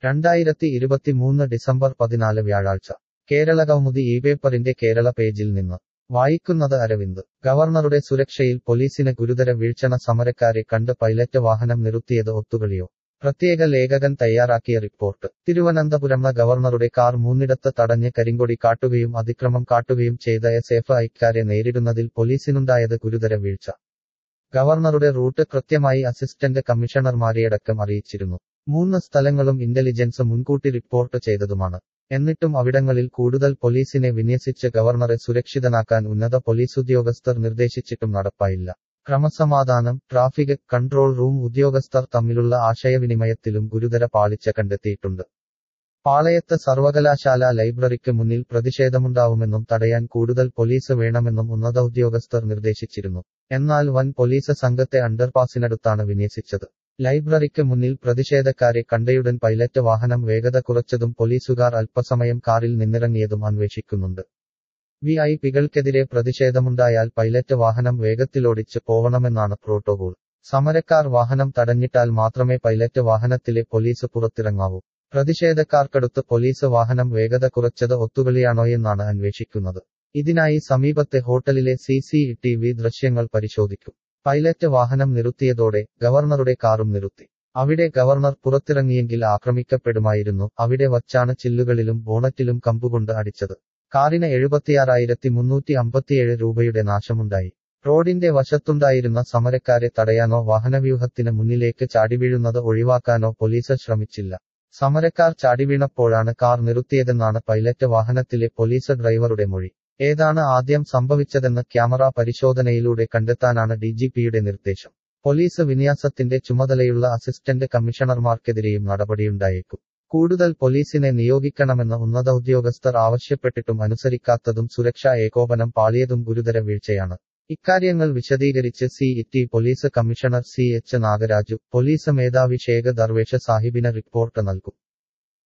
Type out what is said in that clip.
രണ്ടായിരത്തി ഇരുപത്തിമൂന്ന് ഡിസംബർ പതിനാല് വ്യാഴാഴ്ച കേരള കൗമുദി ഈ പേപ്പറിന്റെ കേരള പേജിൽ നിന്ന് വായിക്കുന്നത് അരവിന്ദ് ഗവർണറുടെ സുരക്ഷയിൽ പോലീസിന് ഗുരുതര വീഴ്ചണ സമരക്കാരെ കണ്ട് പൈലറ്റ് വാഹനം നിർത്തിയത് ഒത്തുകളിയോ പ്രത്യേക ലേഖകൻ തയ്യാറാക്കിയ റിപ്പോർട്ട് തിരുവനന്തപുരം ഗവർണറുടെ കാർ മൂന്നിടത്ത് തടഞ്ഞ് കരിങ്കൊടി കാട്ടുകയും അതിക്രമം കാട്ടുകയും ചെയ്ത എസ് എഫ് ഐക്കാരെ നേരിടുന്നതിൽ പോലീസിനുണ്ടായത് ഗുരുതര വീഴ്ച ഗവർണറുടെ റൂട്ട് കൃത്യമായി അസിസ്റ്റന്റ് കമ്മീഷണർമാരെയടക്കം അറിയിച്ചിരുന്നു മൂന്ന് സ്ഥലങ്ങളും ഇന്റലിജൻസ് മുൻകൂട്ടി റിപ്പോർട്ട് ചെയ്തതുമാണ് എന്നിട്ടും അവിടങ്ങളിൽ കൂടുതൽ പോലീസിനെ വിന്യസിച്ച് ഗവർണറെ സുരക്ഷിതനാക്കാൻ ഉന്നത പോലീസ് ഉദ്യോഗസ്ഥർ നിർദ്ദേശിച്ചിട്ടും നടപ്പായില്ല ക്രമസമാധാനം ട്രാഫിക് കൺട്രോൾ റൂം ഉദ്യോഗസ്ഥർ തമ്മിലുള്ള ആശയവിനിമയത്തിലും ഗുരുതര പാളിച്ച കണ്ടെത്തിയിട്ടുണ്ട് പാളയത്ത് സർവകലാശാല ലൈബ്രറിക്ക് മുന്നിൽ പ്രതിഷേധമുണ്ടാവുമെന്നും തടയാൻ കൂടുതൽ പോലീസ് വേണമെന്നും ഉന്നത ഉദ്യോഗസ്ഥർ നിർദ്ദേശിച്ചിരുന്നു എന്നാൽ വൻ പോലീസ് സംഘത്തെ അണ്ടർപാസിനടുത്താണ് വിന്യസിച്ചത് ലൈബ്രറിക്ക് മുന്നിൽ പ്രതിഷേധക്കാരെ കണ്ടയുടൻ പൈലറ്റ് വാഹനം വേഗത കുറച്ചതും പോലീസുകാർ അല്പസമയം കാറിൽ നിന്നിറങ്ങിയതും അന്വേഷിക്കുന്നുണ്ട് വി ഐ പികൾക്കെതിരെ പ്രതിഷേധമുണ്ടായാൽ പൈലറ്റ് വാഹനം വേഗത്തിലോടിച്ച് പോവണമെന്നാണ് പ്രോട്ടോകോൾ സമരക്കാർ വാഹനം തടഞ്ഞിട്ടാൽ മാത്രമേ പൈലറ്റ് വാഹനത്തിലെ പോലീസ് പുറത്തിറങ്ങാവൂ പ്രതിഷേധക്കാർക്കടുത്ത് പോലീസ് വാഹനം വേഗത കുറച്ചത് ഒത്തുകളിയാണോയെന്നാണ് അന്വേഷിക്കുന്നത് ഇതിനായി സമീപത്തെ ഹോട്ടലിലെ സി സി ടി വി ദൃശ്യങ്ങൾ പരിശോധിക്കും പൈലറ്റ് വാഹനം നിർത്തിയതോടെ ഗവർണറുടെ കാറും നിർത്തി അവിടെ ഗവർണർ പുറത്തിറങ്ങിയെങ്കിൽ ആക്രമിക്കപ്പെടുമായിരുന്നു അവിടെ വച്ചാണ് ചില്ലുകളിലും ബോണറ്റിലും കമ്പുകൊണ്ട് അടിച്ചത് കാറിന് എഴുപത്തിയാറായിരത്തി മുന്നൂറ്റി അമ്പത്തിയേഴ് രൂപയുടെ നാശമുണ്ടായി റോഡിന്റെ വശത്തുണ്ടായിരുന്ന സമരക്കാരെ തടയാനോ വാഹനവ്യൂഹത്തിന് മുന്നിലേക്ക് ചാടിവീഴുന്നത് ഒഴിവാക്കാനോ പോലീസ് ശ്രമിച്ചില്ല സമരക്കാർ ചാടിവീണപ്പോഴാണ് കാർ നിർത്തിയതെന്നാണ് പൈലറ്റ് വാഹനത്തിലെ പോലീസ് ഡ്രൈവറുടെ മൊഴി ഏതാണ് ആദ്യം സംഭവിച്ചതെന്ന് ക്യാമറ പരിശോധനയിലൂടെ കണ്ടെത്താനാണ് ഡിജിപിയുടെ നിർദ്ദേശം പോലീസ് വിന്യാസത്തിന്റെ ചുമതലയുള്ള അസിസ്റ്റന്റ് കമ്മീഷണർമാർക്കെതിരെയും നടപടിയുണ്ടായേക്കും കൂടുതൽ പോലീസിനെ നിയോഗിക്കണമെന്ന് ഉന്നത ഉദ്യോഗസ്ഥർ ആവശ്യപ്പെട്ടിട്ടും അനുസരിക്കാത്തതും സുരക്ഷാ ഏകോപനം പാളിയതും ഗുരുതര വീഴ്ചയാണ് ഇക്കാര്യങ്ങൾ വിശദീകരിച്ച് city police commissioner C H Nagaraju police മേധാവി ഷേഖ് ദർവേഷ സാഹിബിന് റിപ്പോർട്ട് നൽകും